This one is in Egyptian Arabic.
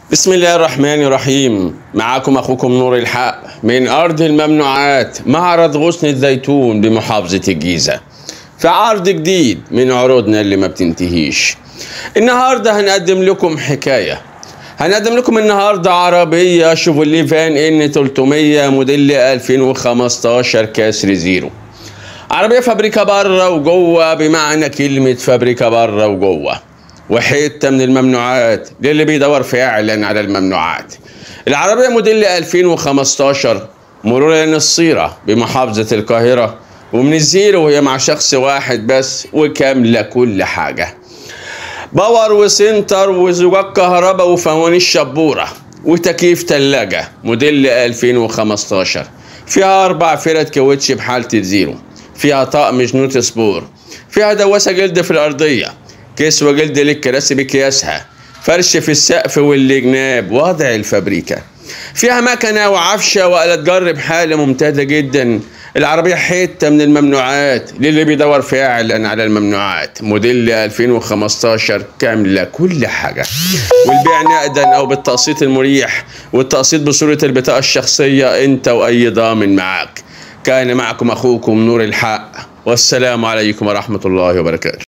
بسم الله الرحمن الرحيم معكم أخوكم نور الحق من أرض الممنوعات معرض غصن الزيتون بمحافظة الجيزة في عرض جديد من عروضنا اللي ما بتنتهيش النهاردة هنقدم لكم حكاية هنقدم لكم النهاردة عربية شيفوليه فان ان 300 موديل 2015 كسر زيرو عربية فابريكا بره وجوه بمعنى كلمة فابريكا بره وجوه وحته من الممنوعات للي بيدور فعلا على الممنوعات العربية موديل 2015 مرورا للصيرة بمحافظة القاهرة ومن الزيرو وهي مع شخص واحد بس وكاملة كل حاجة باور وسنتر وزجاج كهرباء وفوانيس شبورة وتكييف تلاجة موديل 2015 فيها أربع فرد كاوتش بحالة الزيرو فيها طقم جنوت سبور فيها دواسة جلد في الأرضية كسوة جلد للكراسي بكياسها فرش في السقف والجناب وضع الفابريكا فيها مكنة وعفشة وآلة جر بحالة ممتازة جدا العربية حتة من الممنوعات للي بيدور فعلا على الممنوعات موديل 2015 كاملة كل حاجة والبيع نقدا أو بالتقسيط المريح والتقسيط بصورة البطاقة الشخصية أنت وأي ضامن معاك كان معكم أخوكم نور الحق والسلام عليكم ورحمة الله وبركاته